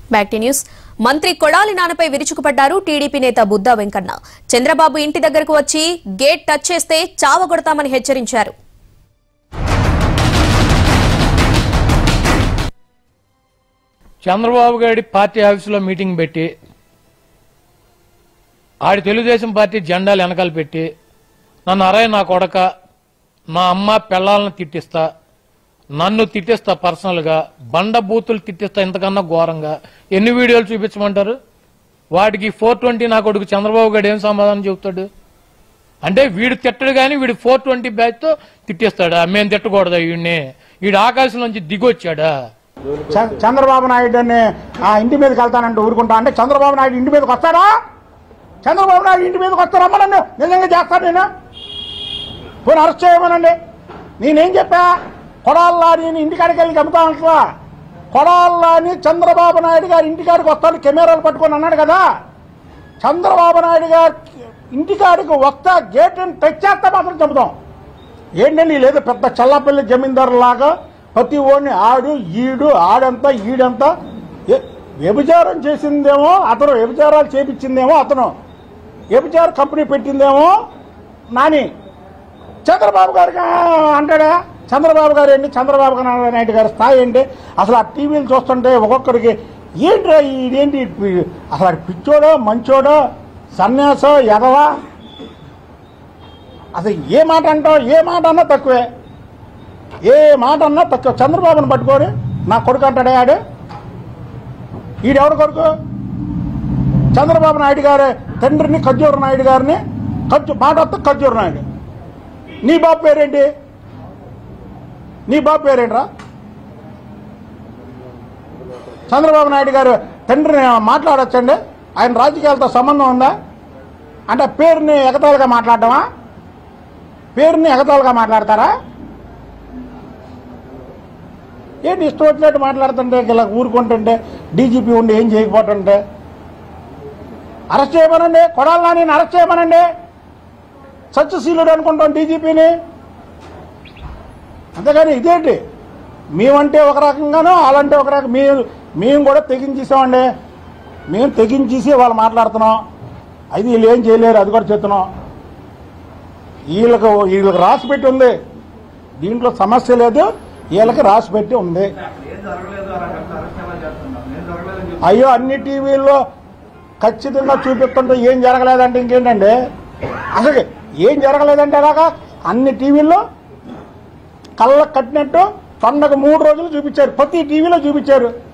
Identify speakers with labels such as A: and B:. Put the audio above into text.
A: back to news మంత్రి కొడాలి నాన్నపై విరుచుకుపడ్డారు TDP నేత బుద్దా వెంకన్న చంద్రబాబు ఇంటి దగ్గరకు వచ్చి గేట్ టచ్ చేస్తే చావగొడతామని హెచ్చరించారు
B: చంద్రబాబు గారి పార్టీ ఆఫీసులో మీటింగ్ పెట్టి ఆడి తెలుగుదేశం పార్టీ జెండాలు వెనకాల పెట్టి నన్ను అరయ్ నా కొడక నా అమ్మ పిల్లల్ని తిట్టిస్తా నన్ను తిట్టిస్తా పర్సనల్గా బండ బూతులు తిట్టిస్తా ఇంతకన్నా ఘోరంగా ఎన్ని వీడియోలు చూపించమంటారు వాటికి ఫోర్ ట్వంటీ నా కొడుకు చంద్రబాబు గారు ఏం సమాధానం చెబుతాడు అంటే వీడు తిట్టడు కానీ వీడు ఫోర్ ట్వంటీ బ్యాచ్తో తిట్టిస్తాడా మేము తిట్టకూడదా వీడిని వీడు ఆకాశం నుంచి దిగొచ్చాడా
C: చ- చంద్రబాబు నాయుడుని ఆ ఇంటి మీదకి వెళ్తానంటే ఊరుకుంటా అంటే చంద్రబాబు నాయుడు ఇంటి మీదకి వస్తాడా చంద్రబాబు నాయుడు ఇంటి మీదకి వస్తారమ్మా నన్ను నిజంగా చేస్తాను నేను పోనీ అరెస్ట్ చేయమనండి నేనేం చెప్పా కొడాలని ఇంటికాడికి వెళ్ళి గమ్ముతానంటా కొడాలని చంద్రబాబు నాయుడు గారి ఇంటికాడికి వస్తాను కెమెరాలు పట్టుకొని అన్నాడు కదా చంద్రబాబు నాయుడు గారి ఇంటికాడికి వస్తా గేట్ టచ్ చేస్తే మాత్రం చెబుతాం ఏంటండి లేదు పెద్ద చల్లపల్లి జమీందారు లాగా ప్రతి ఓడిని ఆడు ఈడు ఆడంత ఈడంత ఏ- వ్యభిచారం చేసిందేమో అతను వ్యభిచారాలు చేపించిందేమో అతను వ్యభిచార కంపెనీ పెట్టిందేమో నాని చంద్రబాబు గారికి ఆ, అంటాడా చంద్రబాబు గారు ఏంటి చంద్రబాబు నాయుడు గారి స్థాయి ఏంటి అసలు ఆ టీవీలు చూస్తుంటే ఒక్కొక్కడికి ఏంటి ఇదేంటి అసలు ఆడు పిచ్చోడో మంచోడో సన్యాసో ఎదవా అసలు ఏ మాట అంటావు ఏ మాట అన్నా తక్కువే ఏ మాట అన్నా తక్కువ చంద్రబాబుని పట్టుకొని నా కొడుకు అంటాడే ఆడు ఈడెవడు కొడుకు చంద్రబాబు నాయుడు గారి తండ్రిని ఖర్జూర నాయుడు గారిని ఖర్చు మాట వస్తే ఖర్జూర నాయుడు నీ బాబు పేరేంటి నీ బాబు పేరేంట్రా చంద్రబాబు నాయుడు గారు తండ్రిని మాట్లాడొచ్చండి ఆయన రాజకీయాలతో సంబంధం ఉందా అంటే పేరుని ఎగతాళిగా మాట్లాడటమా పేరుని ఎగతాళిగా మాట్లాడతారా ఏంటి ఇష్టం వచ్చినట్టు మాట్లాడుతుంటే ఇలా ఊరుకుంటుంటే డీజీపీ ఉండి ఏం చేయకపోతుంటే అరెస్ట్ చేయమనండి కొడాలనా నేను అరెస్ట్ చేయమనండి సత్యశీలుడు అనుకుంటాం డీజీపీని అంతేగాని ఇదేంటి మేమంటే ఒక రకంగానో వాళ్ళంటే ఒక రకం మేము మేము కూడా తెగించేసామండి మేము తెగించేసి వాళ్ళు మాట్లాడుతున్నాం అది వీళ్ళు ఏం చేయలేరు అది కూడా చెప్తున్నాం వీళ్ళకు వీళ్ళకి రాసి పెట్టి ఉంది దీంట్లో సమస్య లేదు వీళ్ళకి రాసి పెట్టి ఉంది అయ్యో అన్ని టీవీల్లో ఖచ్చితంగా చూపిస్తుంటే ఏం జరగలేదంటే ఇంకేంటండి అసలు ఏం జరగలేదంటే అలాగా అన్ని టీవీల్లో కళ్ళకు కట్టినట్టు పండగ మూడు రోజులు చూపించారు ప్రతి టీవీలో చూపించారు